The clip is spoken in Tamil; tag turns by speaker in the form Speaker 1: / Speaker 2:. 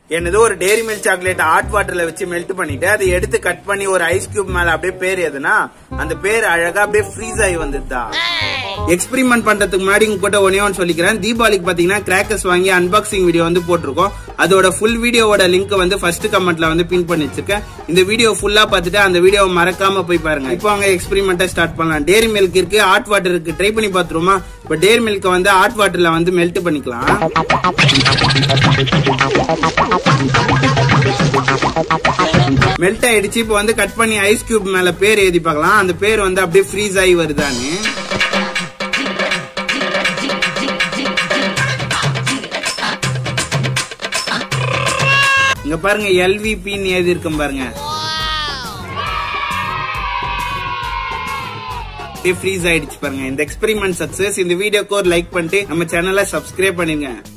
Speaker 1: என்னது ஒரு டேரி மில்க் சாக்லேட் ஹாட் வாட்டர்ல வச்சு மெல்ட் பண்ணிட்டு அதை எடுத்து கட் பண்ணி ஒரு ஐஸ் கியூப் மேல அப்படியே பேர் எதுனா அந்த பேர் அழகா அப்படியே ஃப்ரீஸ் ஆகி வந்துதா எக்ஸ்பெரிமெண்ட் பண்றதுக்கு முன்னாடி உங்க கூட ஒன்னே ஒன்று சொல்லிக்கிறேன் தீபாவளிக்கு பாத்தீங்கன்னா கிராக்கர்ஸ் வாங்கி அன்பாக்சிங் வீடியோ வந்து போட்டிருக்கோம் அதோட ஃபுல் வீடியோவோட லிங்க் வந்து ஃபர்ஸ்ட் கமெண்ட்ல வந்து பின் பண்ணி வச்சிருக்கேன் இந்த வீடியோ ஃபுல்லா பார்த்துட்டு அந்த வீடியோவை மறக்காம போய் பாருங்க இப்போ அவங்க எக்ஸ்பெரிமெண்ட்டை ஸ்டார்ட் பண்ணலாம் டேரி மில்க் இருக்கு ஹாட் வாட்டர் இருக்கு ட்ரை பண்ணி பாத்துருமா இப்போ டேரி மில்க் வந்து ஹாட் வாட்டர்ல வந்து மெல்ட் பண்ணிக்கலாம் மெல்ட் ஆயிடுச்சு இப்போ வந்து கட் பண்ணி ஐஸ் கியூப் மேல பேர் எழுதி பார்க்கலாம் அந்த பேர் வந்து அப்படியே ஃப்ரீஸ் ஆகி வருதான்னு இங்க பாருங்க எல்விபின்னு எழுதி இருக்கும் பாருங்க ஃப்ரீஸ் ஆயிடுச்சு பாருங்க இந்த எக்ஸ்பெரிமெண்ட் சக்சஸ் இந்த வீடியோக்கு ஒரு லைக் பண்ணிட்டு நம்ம சேனலை சப்ஸ்கிரைப் பண்ணிருங்க